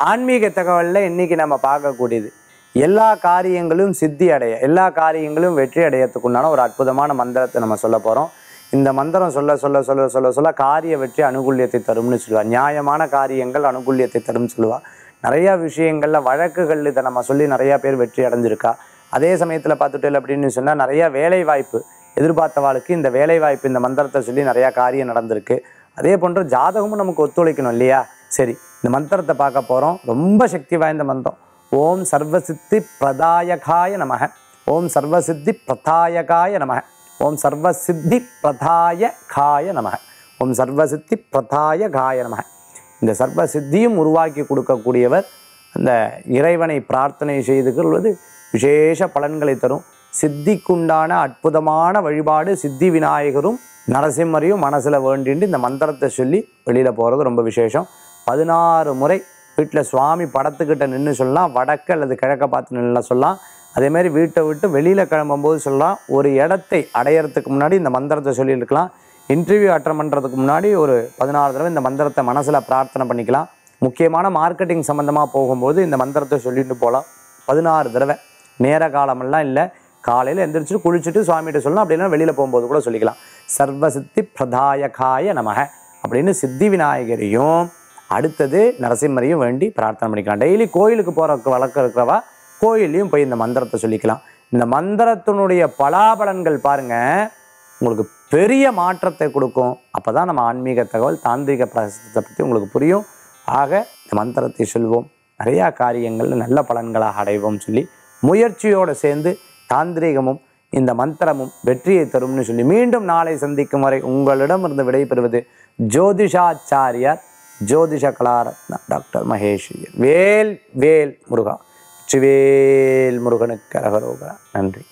ஆன்மீக தகவலில் இன்னைக்கு நம்ம பார்க்கக்கூடியது எல்லா காரியங்களும் சித்தி அடைய எல்லா காரியங்களும் வெற்றி அடையறதுக்கு உண்டான ஒரு அற்புதமான மந்திரத்தை நம்ம சொல்ல போகிறோம் இந்த மந்திரம் சொல்ல சொல்ல சொல்ல சொல்ல சொல்ல காரிய வெற்றி அனுகூல்யத்தை தரும்னு சொல்லுவா நியாயமான காரியங்கள் அனுகூல்யத்தை தரும்னு சொல்லுவா நிறைய விஷயங்கள்ல வழக்குகள் இதை நம்ம சொல்லி நிறைய பேர் வெற்றி அடைஞ்சிருக்கா அதே சமயத்தில் பார்த்துட்டு அப்படின்னு சொன்னால் நிறைய வேலை வாய்ப்பு எதிர்பார்த்தவாளுக்கு இந்த வேலை வாய்ப்பு இந்த மந்திரத்தை சொல்லி நிறையா காரியம் நடந்திருக்கு அதே போன்று ஜாதகமும் நமக்கு ஒத்துழைக்கணும் இல்லையா சரி இந்த மந்திரத்தை பார்க்க போகிறோம் ரொம்ப சக்தி வாய்ந்த மந்திரம் ஓம் சர்வசித்தி பிரதாயகாய நமக ஓம் சர்வசித்தி பிரதாயகாய நமக ஓம் சர்வசித்தி பிரதாய காய நமக ஓம் சர்வசித்தி பிரதாய காய நமக இந்த சர்வ சித்தியும் உருவாக்கி கொடுக்கக்கூடியவர் அந்த இறைவனை பிரார்த்தனை செய்து கொள்வது விசேஷ பலன்களை தரும் சித்திக்குண்டான அற்புதமான வழிபாடு சித்தி விநாயகரும் நரசிம்மரையும் மனசில் வேண்டிட்டு இந்த மந்திரத்தை சொல்லி வெளியில் போகிறது ரொம்ப விசேஷம் பதினாறு முறை வீட்டில் சுவாமி படத்துக்கிட்ட நின்று சொல்லலாம் வடக்கு அல்லது கிழக்க பார்த்து நின்று சொல்லலாம் அதேமாதிரி வீட்டை விட்டு வெளியில் கிளம்பும்போது சொல்லலாம் ஒரு இடத்தை அடையறதுக்கு முன்னாடி இந்த மந்திரத்தை சொல்லியிருக்கலாம் இன்டர்வியூ அட்டன் பண்ணுறதுக்கு முன்னாடி ஒரு பதினாறு தடவை இந்த மந்திரத்தை மனசில் பிரார்த்தனை பண்ணிக்கலாம் முக்கியமான மார்க்கெட்டிங் சம்மந்தமாக போகும்போது இந்த மந்திரத்தை சொல்லிட்டு போகலாம் பதினாறு தடவை நேர காலமெல்லாம் இல்லை காலையில் எந்திரிச்சிட்டு குளிச்சுட்டு சுவாமிகிட்ட சொல்லலாம் அப்படின்னா வெளியில் போகும்போது கூட சொல்லிக்கலாம் சர்வசித்தி பிரதாயகாய நமக அப்படின்னு சித்தி விநாயகரையும் அடுத்தது நரசிம்மரையும் வேண்டி பிரார்த்தனை பண்ணிக்கலாம் டெய்லி கோயிலுக்கு போகிற வழக்கம் இருக்கிறவா கோயில்லையும் போய் இந்த மந்திரத்தை சொல்லிக்கலாம் இந்த மந்திரத்தினுடைய பலாபலன்கள் பாருங்க உங்களுக்கு பெரிய மாற்றத்தை கொடுக்கும் அப்போ தான் நம்ம ஆன்மீக தகவல் தாந்திரிக பிரசத்தை பற்றி உங்களுக்கு புரியும் ஆக இந்த மந்திரத்தை சொல்வோம் நிறையா காரியங்களில் நல்ல பலன்களாக அடைவோம் சொல்லி முயற்சியோடு சேர்ந்து தாந்திரிகமும் இந்த மந்திரமும் வெற்றியை தரும்னு சொல்லி மீண்டும் நாளை சந்திக்கும் வரை உங்களிடமிருந்து விடைபெறுவது ஜோதிஷாச்சாரியார் ஜோதிஷ கலாரத்ன டாக்டர் மகேஷ் ஐயர். வேல் வேல் முருகா வெற்றிவேல் முருகனுக்கு அரகரோகரா நன்றி